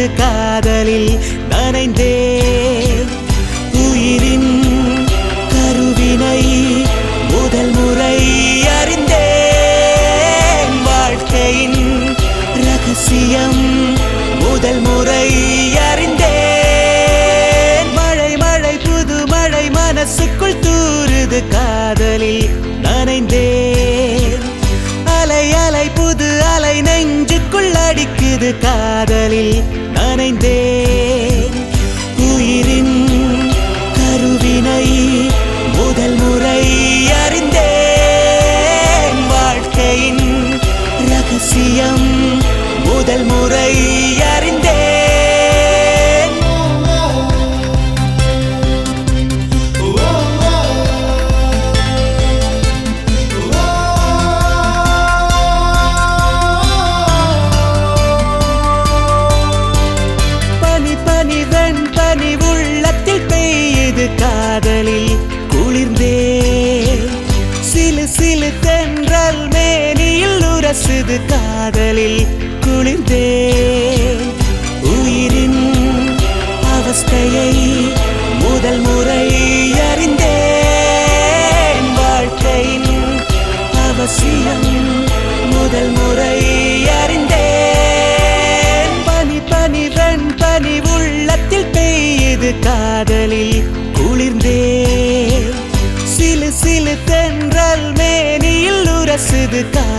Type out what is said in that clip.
காதலில் நனைந்தேன் உயிரின் கருவினை முதல் முறை அறிந்தேன் வாழ்க்கையின் ரகசியம் முதல் முறை அறிந்தேன் மழை மழை புது மழை மனசுக்குள் தூறுது காதலில் நனைந்தேன் அலை அலை புது அலை நெஞ்சுக்குள் அடிக்குது காதலில் நனைந்தேன் உயிரின் கருவினை முதல் முறை அறிந்தேன் வாழ்க்கையின் ரகசியம் முதல் முறை அறிந்தேன் பனி பனி வெண் பனி உள்ளத்தில் பெய்யுது காதலில் குளிர்ந்தே சிலு சிலு தென்றல் மேனியில் உரசுது காதலில் குளிர்ந்தே உயிரின் அவஸ்தையை முதல் முறை அறிந்தேன் வாழ்க்கையின் அவசியம் முதல் முறை அறிந்தேன் பனி பனி வெண் பனி உள்ளத்தில் பெய்யுது காதலில் குளிர்ந்தே சிலு சிலு தென்றல் மேனியில் உரசுது காதலில்